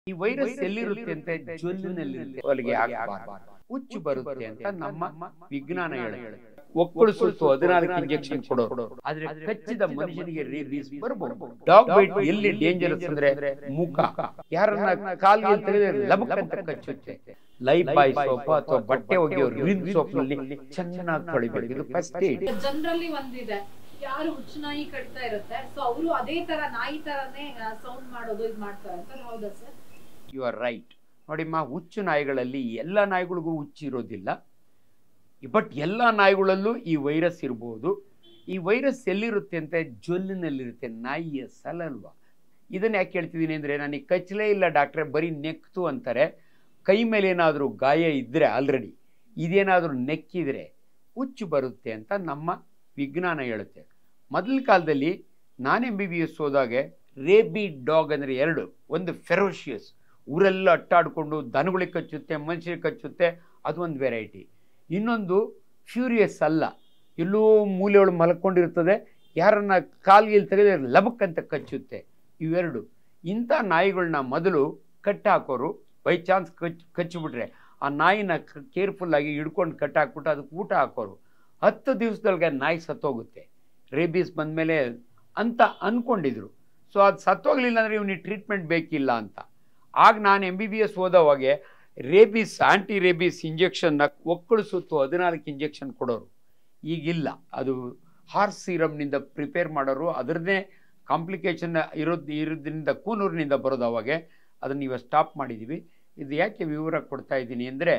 ಈ ವೈರಸ್ ಎಲ್ಲಿರುತ್ತೆ ಅಂತ ಜೊಲ್ಲಿನಲ್ಲಿ ಹೊಲಿಗೆ ಆಗಬಾರ್ದು ಹುಚ್ಚು ಬರುತ್ತೆ ಅಂತ ನಮ್ಮ ವಿಜ್ಞಾನ ಹೇಳುತ್ತೆ ಒಕ್ಕಳಿಸುತ್ತು ಹದಿನಾಲ್ಕು ಇಂಜೆಕ್ಷನ್ ಕೊಡೋರು ಆದ್ರೆ ಕಚ್ಚಿದ ಮನುಷ್ಯನಿಗೆ ರೇಬೀಸ್ ಬರಬಹುದು ಡಾಗ್ ಬೈಟ್ ಎಲ್ಲಿ ಡೇಂಜರಸ್ ಅಂದ್ರೆ ಮುಖ ಯಾರನ್ನ ಕಾಲ್ಗೆ ತೆಗೆದ್ರೆ ಲಬಕ್ ಅಂತ ಕಚ್ಚುತ್ತೆ ಲೈಫ್ ಬಾಯ್ ಸೋಪ್ ಅಥವಾ ಬಟ್ಟೆ ಒಗೆಯೋ ರಿನ್ ಸೋಪ್ ನಲ್ಲಿ ಚೆನ್ನಾಗಿ ತೊಳಿಬೇಕು ಇದು ಫಸ್ಟ್ ಏಡ್ ಜನರಲಿ ಒಂದಿದೆ ಯಾರು ಹುಚ್ಚು ನಾಯಿ ಕಡಿತಾ ಇರುತ್ತೆ ಸೊ ಅವರು ಅದೇ ತರ ನಾಯಿ ತರನೇ ಸೌಂಡ್ ಮಾಡೋದು ಇದು ಮಾಡ್ತಾರೆ ಅಂತ ಹೌದಾ ಸರ್ ಯು ಆರ್ ರೈಟ್ ನೋಡಿಮ್ಮ ಹುಚ್ಚು ನಾಯಿಗಳಲ್ಲಿ ಎಲ್ಲ ನಾಯಿಗಳಿಗೂ ಹುಚ್ಚು ಇರೋದಿಲ್ಲ ಬಟ್ ಎಲ್ಲ ನಾಯಿಗಳಲ್ಲೂ ಈ ವೈರಸ್ ಇರ್ಬೋದು ಈ ವೈರಸ್ ಎಲ್ಲಿರುತ್ತೆ ಅಂತ ಜೊಲ್ಲಿನಲ್ಲಿರುತ್ತೆ ನಾಯಿಯ ಸಲಲ್ವಾ ಇದನ್ನ ಯಾಕೆ ಹೇಳ್ತಿದ್ದೀನಿ ಅಂದರೆ ನನಗೆ ಕಚ್ಚಲೇ ಇಲ್ಲ ಡಾಕ್ಟ್ರೆ ಬರೀ ನೆಕ್ತು ಅಂತಾರೆ ಕೈ ಮೇಲೆ ಏನಾದರೂ ಗಾಯ ಇದ್ದರೆ ಆಲ್ರೆಡಿ ಇದೇನಾದರೂ ನೆಕ್ಕಿದರೆ ಹುಚ್ಚು ಬರುತ್ತೆ ಅಂತ ನಮ್ಮ ವಿಜ್ಞಾನ ಹೇಳುತ್ತೆ ಮೊದಲ ಕಾಲದಲ್ಲಿ ನಾನ್ ಎಂ ಬಿ ಬಿ ಎಸ್ ಹೋದಾಗೆ ರೇಬಿ ಡಾಗ್ ಅಂದರೆ ಎರಡು ಒಂದು ಫೆರೋಷಿಯಸ್ ಊರೆಲ್ಲ ಅಟ್ಟಾಡಿಕೊಂಡು ದನಗಳಿಗೆ ಕಚ್ಚುತ್ತೆ ಮನುಷ್ಯರಿಗೆ ಕಚ್ಚುತ್ತೆ ಅದು ಒಂದು ವೆರೈಟಿ ಇನ್ನೊಂದು ಫ್ಯೂರಿಯಸ್ ಅಲ್ಲ ಎಲ್ಲೋ ಮೂಲೆಯೊಳಗೆ ಮಲ್ಕೊಂಡಿರ್ತದೆ ಯಾರನ್ನ ಕಾಲ್ಗಿಲ್ ತೆಗೆದ್ರೆ ಲಬಕ್ ಅಂತ ಕಚ್ಚುತ್ತೆ ಇವೆರಡು ಇಂಥ ನಾಯಿಗಳನ್ನ ಮೊದಲು ಕಟ್ಟಾಕೋರು ಬೈ ಚಾನ್ಸ್ ಕಚ್ ಕಚ್ಚಿಬಿಟ್ರೆ ಆ ನಾಯಿನ ಕೇರ್ಫುಲ್ಲಾಗಿ ಹಿಡ್ಕೊಂಡು ಕಟ್ಟಾಕ್ಬಿಟ್ಟು ಅದಕ್ಕೆ ಊಟ ಹಾಕೋರು ಹತ್ತು ದಿವಸದೊಳಗೆ ನಾಯಿ ಸತ್ತೋಗುತ್ತೆ ರೇಬೀಸ್ ಬಂದಮೇಲೆ ಅಂತ ಅಂದ್ಕೊಂಡಿದ್ರು ಸೊ ಅದು ಸತ್ತೋಗ್ಲಿಲ್ಲ ಅಂದರೆ ಇವನಿಗೆ ಟ್ರೀಟ್ಮೆಂಟ್ ಬೇಕಿಲ್ಲ ಅಂತ ಆಗ ನಾನು ಎಮ್ ಬಿ ಬಿ ಎಸ್ ಓದೋವಾಗೆ ರೇಬೀಸ್ ಆ್ಯಂಟಿ ರೇಬೀಸ್ ಇಂಜೆಕ್ಷನ್ನ ಒಕ್ಕಳಿಸುತ್ತು ಹದಿನಾಲ್ಕು ಇಂಜೆಕ್ಷನ್ ಕೊಡೋರು ಈಗಿಲ್ಲ ಅದು ಹಾರ್ಸ್ ಸಿರಮ್ನಿಂದ ಪ್ರಿಪೇರ್ ಮಾಡೋರು ಅದರದ್ದೇ ಕಾಂಪ್ಲಿಕೇಶನ್ ಇರೋದು ಇರೋದ್ರಿಂದ ಕೂನೂರಿನಿಂದ ಬರೋದು ಅವಾಗೆ ಅದನ್ನು ಇವಾಗ ಸ್ಟಾಪ್ ಮಾಡಿದ್ದೀವಿ ಇದು ಯಾಕೆ ವಿವರ ಕೊಡ್ತಾ ಇದ್ದೀನಿ ಅಂದರೆ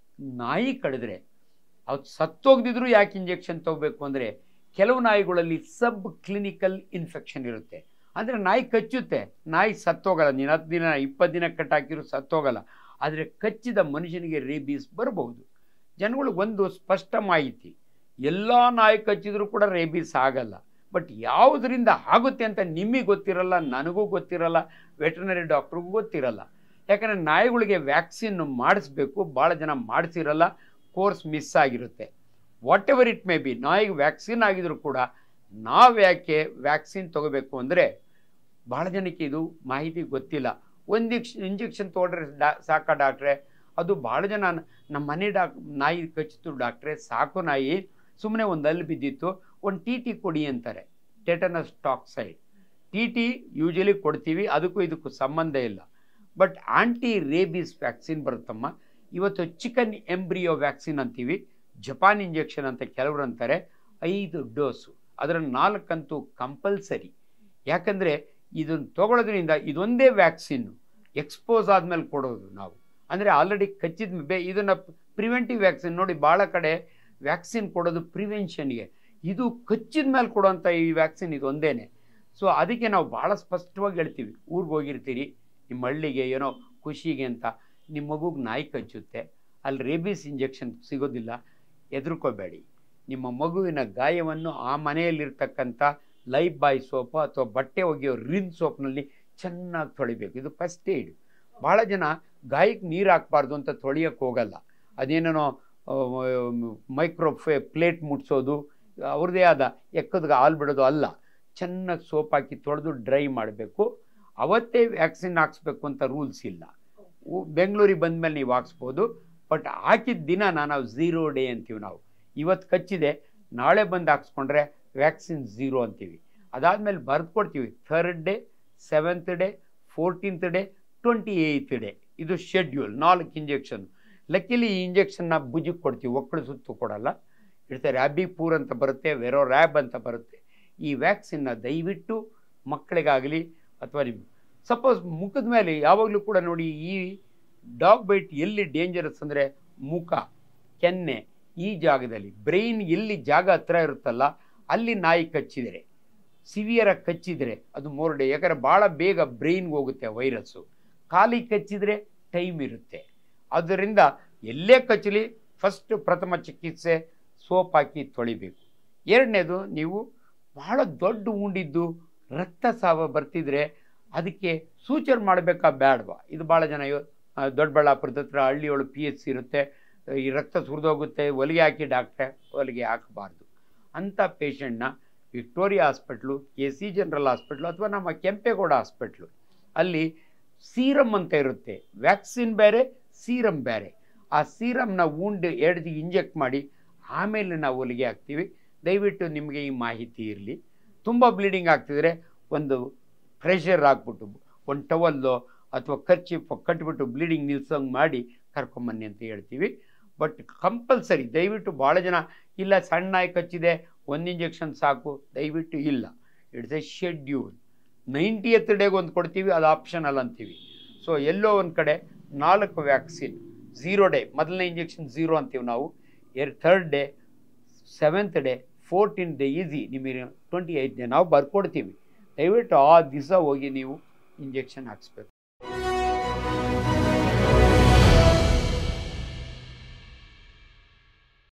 ನಾಯಿ ಕಡಿದ್ರೆ ಅದು ಸತ್ತೋಗ್ದಿದ್ರು ಯಾಕೆ ಇಂಜೆಕ್ಷನ್ ತಗೋಬೇಕು ಅಂದರೆ ಕೆಲವು ನಾಯಿಗಳಲ್ಲಿ ಸಬ್ ಕ್ಲಿನಿಕಲ್ ಇನ್ಫೆಕ್ಷನ್ ಇರುತ್ತೆ ಅಂದರೆ ನಾಯಿ ಕಚ್ಚುತ್ತೆ ನಾಯಿ ಸತ್ತೋಗಲ್ಲ ನೀನು ಹತ್ತು ದಿನ ಇಪ್ಪತ್ತು ದಿನ ಕಟ್ಟಾಕಿದ್ರು ಸತ್ತೋಗಲ್ಲ ಆದರೆ ಕಚ್ಚಿದ ಮನುಷ್ಯನಿಗೆ ರೇಬೀಸ್ ಬರಬಹುದು ಜನಗಳಿಗೆ ಒಂದು ಸ್ಪಷ್ಟ ಮಾಹಿತಿ ಎಲ್ಲ ನಾಯಿ ಕಚ್ಚಿದ್ರು ಕೂಡ ರೇಬೀಸ್ ಆಗಲ್ಲ ಬಟ್ ಯಾವುದರಿಂದ ಆಗುತ್ತೆ ಅಂತ ನಿಮಗೆ ಗೊತ್ತಿರಲ್ಲ ನನಗೂ ಗೊತ್ತಿರಲ್ಲ ವೆಟರ್ನರಿ ಡಾಕ್ಟ್ರಿಗೂ ಗೊತ್ತಿರಲ್ಲ ಯಾಕಂದರೆ ನಾಯಿಗಳಿಗೆ ವ್ಯಾಕ್ಸಿನ್ ಮಾಡಿಸ್ಬೇಕು ಭಾಳ ಜನ ಮಾಡಿಸಿರಲ್ಲ ಕೋರ್ಸ್ ಮಿಸ್ ಆಗಿರುತ್ತೆ whatever it may be ನಾಯಿಗೆ ವ್ಯಾಕ್ಸಿನ್ ಆಗಿದ್ರು ಕೂಡ ನಾವು ಯಾಕೆ ವ್ಯಾಕ್ಸಿನ್ ತಗೋಬೇಕು ಅಂದರೆ ಭಾಳ ಜನಕ್ಕೆ ಇದು ಮಾಹಿತಿ ಗೊತ್ತಿಲ್ಲ ಒಂದು ಇಂಜೆಕ್ಷನ್ ತೊಗೊಂಡ್ರೆ ಡಾ ಸಾಕ ಡಾಕ್ಟ್ರೆ ಅದು ಭಾಳ ಜನ ನಮ್ಮ ಮನೆ ಡಾಕ್ ನಾಯಿ ಕಚ್ಚಿತು ಡಾಕ್ಟ್ರೆ ಸಾಕು ನಾಯಿ ಸುಮ್ಮನೆ ಒಂದು ಅಲ್ಲಿ ಬಿದ್ದಿತ್ತು ಒಂದು ಟಿ ಟಿ ಕೊಡಿ ಅಂತಾರೆ tetanus toxoid T T usually ಕೊಡ್ತೀವಿ ಅದಕ್ಕೂ ಇದಕ್ಕೂ ಸಂಬಂಧ ಇಲ್ಲ ಬಟ್ ಆಂಟಿ ರೇಬೀಸ್ ವ್ಯಾಕ್ಸಿನ್ ಬರುತ್ತಮ್ಮ ಇವತ್ತು ಚಿಕನ್ ಎಂಬ್ರಿಯೋ ವ್ಯಾಕ್ಸಿನ್ ಅಂತೀವಿ ಜಪಾನ್ ಇಂಜೆಕ್ಷನ್ ಅಂತ ಕೆಲವರು ಅಂತಾರೆ ಐದು ಡೋಸು ಅದರ ನಾಲ್ಕಂತೂ ಕಂಪಲ್ಸರಿ ಯಾಕಂದರೆ ಇದನ್ನು ತಗೊಳ್ಳೋದ್ರಿಂದ ಇದೊಂದೇ ವ್ಯಾಕ್ಸಿನ್ನು ಎಕ್ಸ್ಪೋಸ್ ಆದಮೇಲೆ ಕೊಡೋದು ನಾವು ಅಂದರೆ ಆಲ್ರೆಡಿ ಕಚ್ಚಿದ ಬೇ ಇದನ್ನು ಪ್ರಿವೆಂಟಿವ್ ವ್ಯಾಕ್ಸಿನ್ ನೋಡಿ ಭಾಳ ಕಡೆ ವ್ಯಾಕ್ಸಿನ್ ಕೊಡೋದು ಪ್ರಿವೆನ್ಷನ್ಗೆ ಇದು ಕಚ್ಚಿದ ಮೇಲೆ ಕೊಡೋಂಥ ಈ ವ್ಯಾಕ್ಸಿನ್ ಇದು ಒಂದೇನೆ ಸೊ ಅದಕ್ಕೆ ನಾವು ಭಾಳ ಸ್ಪಷ್ಟವಾಗಿ ಹೇಳ್ತೀವಿ ಊರಿಗೆ ಹೋಗಿರ್ತೀರಿ ನಿಮ್ಮ ಹಳ್ಳಿಗೆ ಏನೋ ಖುಷಿಗೆ ಅಂತ ನಿಮ್ಮ ಮಗುಗೆ ನಾಯಿ ಕಚ್ಚುತ್ತೆ ಅಲ್ಲಿ ರೇಬೀಸ್ ಇಂಜೆಕ್ಷನ್ ಸಿಗೋದಿಲ್ಲ ಹೆದರ್ಕೋಬೇಡಿ ನಿಮ್ಮ ಮಗುವಿನ ಗಾಯವನ್ನು ಆ ಮನೆಯಲ್ಲಿರ್ತಕ್ಕಂಥ ಲೈಫ್ ಬಾಯ್ ಸೋಪು ಅಥವಾ ಬಟ್ಟೆ ಒಗೆಯೋ ರಿನ್ ಸೋಪ್ನಲ್ಲಿ ಚೆನ್ನಾಗಿ ತೊಳಿಬೇಕು ಇದು ಫಸ್ಟ್ ಏಡ್ ಭಾಳ ಜನ ಗಾಯಕ್ಕೆ ನೀರು ಹಾಕ್ಬಾರ್ದು ಅಂತ ತೊಳಿಯೋಕ್ಕೆ ಹೋಗಲ್ಲ ಅದೇನೇನೋ ಮೈಕ್ರೋಫೆ ಪ್ಲೇಟ್ ಮುಟ್ಸೋದು ಅವ್ರದ್ದೇ ಆದ ಎಕ್ಕದ್ಗೆ ಹಾಲು ಬಿಡೋದು ಅಲ್ಲ ಚೆನ್ನಾಗಿ ಸೋಪ್ ಹಾಕಿ ತೊಳೆದು ಡ್ರೈ ಮಾಡಬೇಕು ಅವತ್ತೇ ವ್ಯಾಕ್ಸಿನ್ ಹಾಕ್ಸ್ಬೇಕು ಅಂತ ರೂಲ್ಸ್ ಇಲ್ಲ ಉ- ಬೆಂಗಳೂರಿಗೆ ಬಂದಮೇಲೆ ನೀವು ಹಾಕ್ಸ್ಬೋದು ಬಟ್ ಹಾಕಿದ ದಿನ ನಾವು ಝೀರೋ ಡೇ ಅಂತೀವಿ ನಾವು ಇವತ್ತು ಕಚ್ಚಿದೆ ನಾಳೆ ಬಂದು ಹಾಕ್ಸ್ಕೊಂಡ್ರೆ ವ್ಯಾಕ್ಸಿನ್ ಝೀರೋ ಅಂತೀವಿ ಅದಾದಮೇಲೆ ಬರೆದು ಕೊಡ್ತೀವಿ third day seventh day fourteenth day twenty eighth day ಇದು ಶೆಡ್ಯೂಲ್ ನಾಲ್ಕು ಇಂಜೆಕ್ಷನ್ ಲಕ್ಕಿಲಿ ಈ ಇಂಜೆಕ್ಷನ್ನ ಭುಜಕ್ಕೆ ಕೊಡ್ತೀವಿ ಒಕ್ಕಳು ಸುತ್ತು ಕೊಡಲ್ಲ ಇರ್ತಾರೆ ಅಬಿಪೂರ್ ಅಂತ ಬರುತ್ತೆ ವೆರೋ ರ್ಯಾಬ್ ಅಂತ ಬರುತ್ತೆ ಈ ವ್ಯಾಕ್ಸಿನ್ನ ದಯವಿಟ್ಟು ಮಕ್ಕಳಿಗಾಗಲಿ ಅಥವಾ ನಿಮ್ಮ ಸಪೋಸ್ ಮುಖದ ಮೇಲೆ ಯಾವಾಗಲೂ ಕೂಡ ನೋಡಿ ಈ ಡಾಗ್ ಬೈಟ್ ಎಲ್ಲಿ ಡೇಂಜರಸ್ ಅಂದರೆ ಮುಖ ಕೆನ್ನೆ ಈ ಜಾಗದಲ್ಲಿ ಬ್ರೈನ್ ಎಲ್ಲಿ ಜಾಗ ಹತ್ರ ಇರುತ್ತಲ್ಲ ಅಲ್ಲಿ ನಾಯಿ ಕಚ್ಚಿದರೆ ಸಿವಿಯರಾಗಿ ಕಚ್ಚಿದರೆ ಅದು ಮೋರ್ ಡೇ ಯಾಕಂದರೆ ಭಾಳ ಬೇಗ ಬ್ರೈನ್ಗೆ ಹೋಗುತ್ತೆ ವೈರಸ್ಸು ಕಾಲಿಗೆ ಕಚ್ಚಿದರೆ ಟೈಮ್ ಇರುತ್ತೆ ಆದ್ದರಿಂದ ಎಲ್ಲೇ ಕಚ್ಚಲಿ ಫಸ್ಟ್ ಪ್ರಥಮ ಚಿಕಿತ್ಸೆ ಸೋಪ್ ಹಾಕಿ ತೊಳಿಬೇಕು ಎರಡನೇದು ನೀವು ಬಹಳ ದೊಡ್ಡ ಉಂಡಿದ್ದು ರಕ್ತಸ್ರಾವ ಬರ್ತಿದ್ರೆ ಅದಕ್ಕೆ ಸೂಚನೆ ಮಾಡಬೇಕಾ ಬೇಡವಾ ಇದು ಭಾಳ ಜನ ಇವ- ಆ, ದೊಡ್ಡಬಳ್ಳಾಪುರದ ಹತ್ರ ಹಳ್ಳಿಯೊಳಗೆ ಪಿ ಎಚ್ ಸಿ ಇರುತ್ತೆ ಈ ರಕ್ತ ಸುರಿದೋಗುತ್ತೆ ಹೊಲಿಗೆ ಹಾಕಿ ಡಾಕ್ಟ್ರೆ ಹೊಲಿಗೆ ಹಾಕಬಾರ್ದು ಅಂಥ ಪೇಷಂಟ್ನ Victoria hospital K C general hospital ಅಥವಾ ನಮ್ಮ ಕೆಂಪೇಗೌಡ ಹಾಸ್ಪಿಟ್ಲು ಅಲ್ಲಿ ಸೀರಮ್ ಅಂತ ಇರುತ್ತೆ ವ್ಯಾಕ್ಸಿನ್ ಬೇರೆ ಸೀರಮ್ ಬೇರೆ ಆ ಸೀರಮ್ನ ಉಂಡು ಎಡ್ದು ಇಂಜೆಕ್ಟ್ ಮಾಡಿ ಆಮೇಲೆ ನಾವು ಹೊಲಿಗೆ ಹಾಕ್ತೀವಿ ದಯವಿಟ್ಟು ನಿಮಗೆ ಈ ಮಾಹಿತಿ ಇರಲಿ ತುಂಬ ಬ್ಲೀಡಿಂಗ್ ಆಗ್ತಿದ್ರೆ ಒಂದು ಪ್ರೆಷರ್ ಹಾಕ್ಬಿಟ್ಟು ಒಂದು ಟವಲ್ಲು ಅಥವಾ ಖರ್ಚಿಪ್ ಕಟ್ಬಿಟ್ಟು ಬ್ಲೀಡಿಂಗ್ ನಿಲ್ಸಂಗೆ ಮಾಡಿ ಕರ್ಕೊಂಬನ್ನಿ ಅಂತ ಹೇಳ್ತೀವಿ ಬಟ್ ಕಂಪಲ್ಸರಿ ದಯವಿಟ್ಟು ಭಾಳ ಜನ ಇಲ್ಲ ಸಣ್ಣ ನಾಯಿ ಕಚ್ಚಿದೆ ಒಂದು ಇಂಜೆಕ್ಷನ್ ಸಾಕು ದಯವಿಟ್ಟು ಇಲ್ಲ ಇಟ್ಸ್ ಎ ಶೆಡ್ಯೂಲ್ ನೈಂಟಿಯತ್ ಡೇಗೆ ಒಂದು ಕೊಡ್ತೀವಿ ಅದು ಆಪ್ಷನಲ್ ಅಂತೀವಿ ಸೊ ಎಲ್ಲೋ ಒಂದು ಕಡೆ ನಾಲ್ಕು ವ್ಯಾಕ್ಸಿನ್ ಝೀರೋ ಡೇ ಮೊದಲನೇ ಇಂಜೆಕ್ಷನ್ ಝೀರೋ ಅಂತೀವಿ ನಾವು uh third day seventh day fourteen day easy ನಿಮಗೆ ಟ್ವೆಂಟಿ ಏಯ್ಟ್ ಡೇ ನಾವು ಬರ್ಕೊಡ್ತೀವಿ ದಯವಿಟ್ಟು ಆ ದಿವಸ ಹೋಗಿ ನೀವು ಇಂಜೆಕ್ಷನ್ ಹಾಕ್ಸ್ಬೇಕು